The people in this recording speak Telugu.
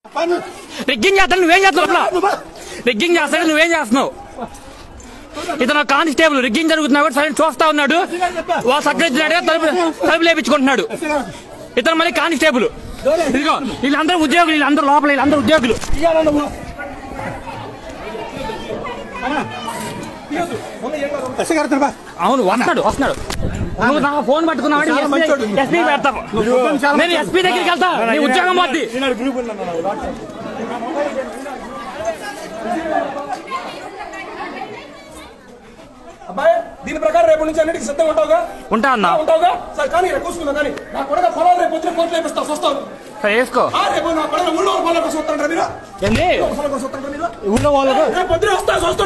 రిగ్గింగ్ చేస్తాను నువ్వేం చేస్తున్నావు లోపల రిగ్గింగ్ చేస్తాడు నువ్వేం చేస్తున్నావు ఇతను కానిస్టేబుల్ రిగ్గింగ్ జరుగుతున్నా కూడా సరే చూస్తా ఉన్నాడు వాళ్ళ సెక్రటరీ తలుపు తలుపు లేపించుకుంటున్నాడు ఇతను మళ్ళీ కానిస్టేబుల్ ఇదిగో వీళ్ళందరూ ఉద్యోగులు వీళ్ళందరూ లోపల వీళ్ళందరూ ఉద్యోగులు అవును వస్తున్నాడు వస్తున్నాడు నువ్వు నా ఫోన్ పట్టుకున్నావు ఎస్పీ పెడతావు నేను ఎస్పీ దగ్గరికి వెళ్తా నీ ఉద్యోగం పోద్ది అబ్బాయి దీని ప్రకారం రేపు నుంచి అన్నిటికీ సిద్ధంగా ఉంటావుగా ఉంటా అన్నా ఉంటావుగా సరే కానీ రేపు కూర్చుందాం కానీ నా కొడక పొలాలు రేపు వచ్చిన కోట్లు వేపిస్తావు వస్తావు సరే వేసుకో ఆ రేపు నా కొడక ఊళ్ళో పొలం కోసం వస్తాను మీరు ఏంది పొలం కోసం వస్తాను మీరు ఊళ్ళో వాళ్ళకు రేపు పొద్దున వస్తా వస్తాను